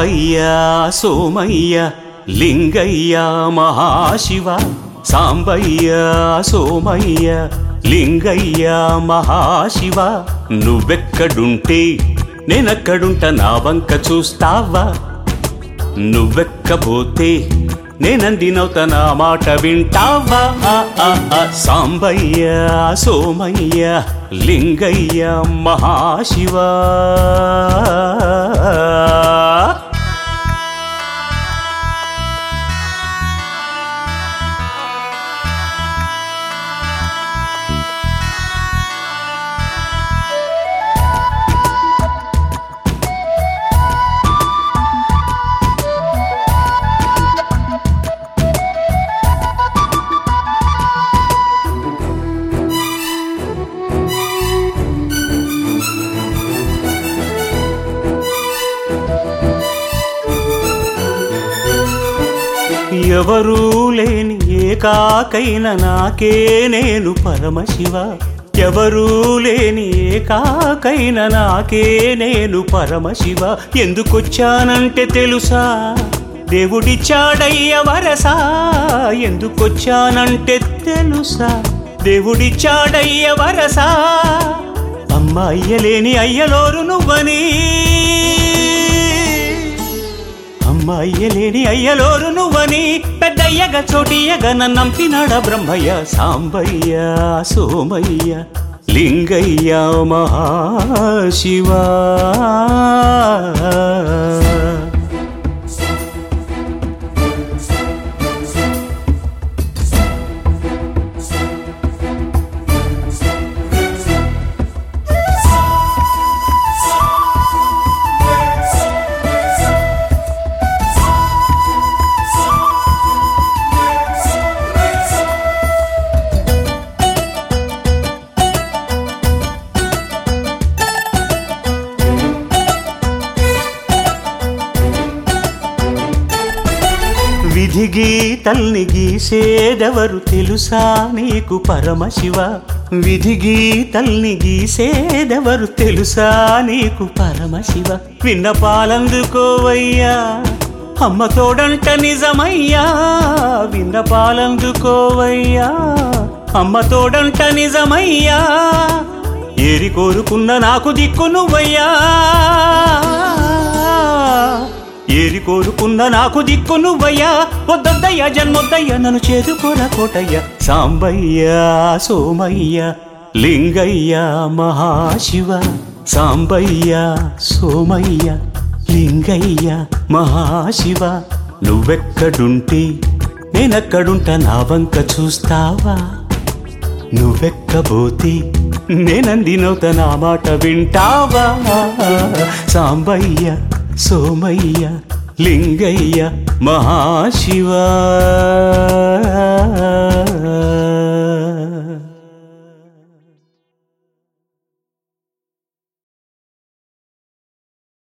సాంబయ్య సోమయ్య లింగయ్య మహాశివ సాంబయ్య సోమయ్య లింగయ్య మహాశివ నువ్వెక్కడుంటే నేనక్కడుంట నా వంక చూస్తావా నువ్వెక్కబోతే నేనందినవుతా నా మాట వింటావా ఆ, ఆ, ఆ. సాంబయ్య సోమయ్య లింగయ్య మహాశివ ఎవరూ లేని ఏకాకైన నాకే నేను పరమశివ ఎవరూ లేని ఏకాకైన నాకే నేను పరమశివ ఎందుకొచ్చానంటే తెలుసా దేవుడిచ్చాడయ్య వరసా ఎందుకొచ్చానంటే తెలుసా దేవుడిచ్చాడయ్య వరసా అమ్మ అయ్యలేని అయ్యలోరు నువ్వని అమ్మాయ్యలేని అయ్యలోరు నువ్వని పెద్దయ్యగా చోటియ్యగా నన్నంపినాడ బ్రహ్మయ్య సాంబయ్య సోమయ్య లింగయ్య మహాశివా విధి గీతల్ని గీసేదెవరు తెలుసా నీకు పరమశివ విధి గీతల్ని గీసేదెవరు తెలుసా నీకు పరమశివ విన్నపాలందుకోవయ్యా అమ్మ తోడంట నిజమయ్యా విన్నపాలందుకోవయ్యా అమ్మ తోడంట నిజమయ్యా ఏరి కోరుకున్న నాకు దిక్కు నువ్వయ్యా ఏరి కోరుకున్న నాకు దిక్కు నువ్వయ్యా వద్దొద్దయ్యా జన్మొద్దయ్యా నన్ను చేదుకోరా కోటయ్య సాంబయ్య సోమయ్య లింగయ్య మహాశివ సాంబయ్య సోమయ్య లింగయ్య మహాశివ నువ్వెక్కడుంటే నేనక్కడుంటా నా వంక చూస్తావా నువ్వెక్కబోతే నేనందినవుత నా మాట వింటావా సాంబయ్య సోమయ్య లింగయ్య మహాశివా